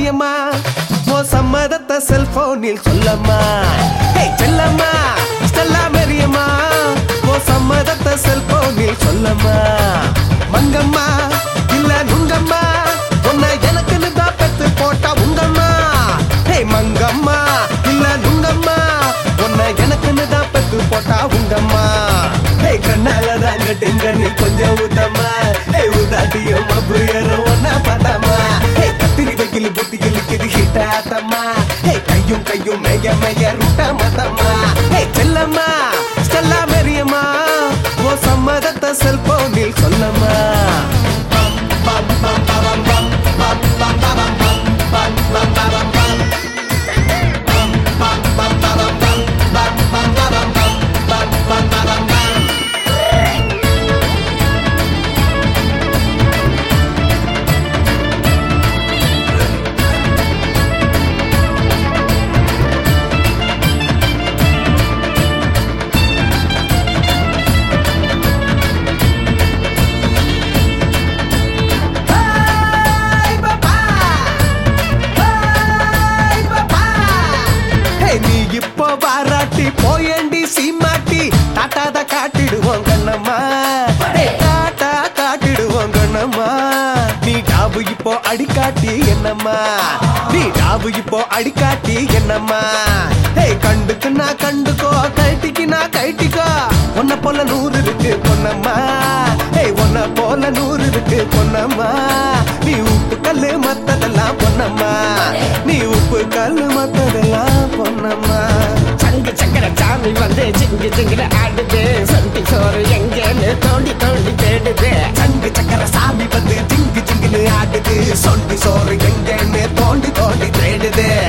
மரியம்மா ஓ சம்மதத்தை செல்போனில் சொல்லம்மா ஏய் செல்லம்மா ஸ்டெல்லா மரியம்மா ஓ சம்மதத்தை செல்போனில் சொல்லம்மா மங்கம்மா இல்ல நுங்கம்மா உன்னை எனக்குன்னு தான் பெத்து போட்டா உங்கம்மா ஏய் மங்கம்மா இல்ல நுங்கம்மா உன்னை எனக்குன்னு தான் பெத்து போட்டா உங்கம்மா ஏய் கண்ணால தான் கட்டுங்க நீ கொஞ்சம் ஊத்தம்மா ஏய் ஊதாட்டியும் அப்படியரும் ஒன்னா பார்த்தாமா ஏய் கத்திரி வெயில் புத்தி கிழிக்குது ஹிட்டாத்தம்மா ஏய் கையும் கையும் மேய மேய ரூட்டா மத்தம்மா ஏய் செல்லம்மா ஸ்டெல்லா மெரியம்மா ஓ சம்மதத்தை செல்போனில் சொல்லம்மா ஹேய், நீ இப்போ பாராட்டி போயண்டி சீமாட்டி டாட்டாத காட்டிடுவோம் கண்ணம்மா ஹேய், டாட்டா காட்டிடுவோம் கண்ணம்மா நீ டாபு இப்போ அடிக்காட்டி என்னம்மா நீ டாபு இப்போ அடிக்காட்டி என்னம்மா ஹே கண்டுக்கு நான் கண்டுக்கோ கைட்டிக்கு நான் கைட்டிக்கோ உன்னை போல நூறு இருக்கு பொன்னம்மா ஹே உன்னை போல நூறு இருக்கு பொன்னம்மா நீ உப்பு கல்லு மத்ததெல்லாம் பொன்னம்மா நீ உப்பு கல்லு மத்ததெல்லாம் பொன்னம்மா சங்கு சக்கர சாமி வந்து ஜிங்கு ஜிங்குல ஆடுது சந்தி சோறு எங்கன்னு தோண்டி தோண்டி தேடுது சங்கு சக்கர சாமி வந்து ஜிங்கு ஜிங்குன்னு ஆடுது சொண்டி சோறு எங்கன்னு தோண்டி தோண்டி தேடுது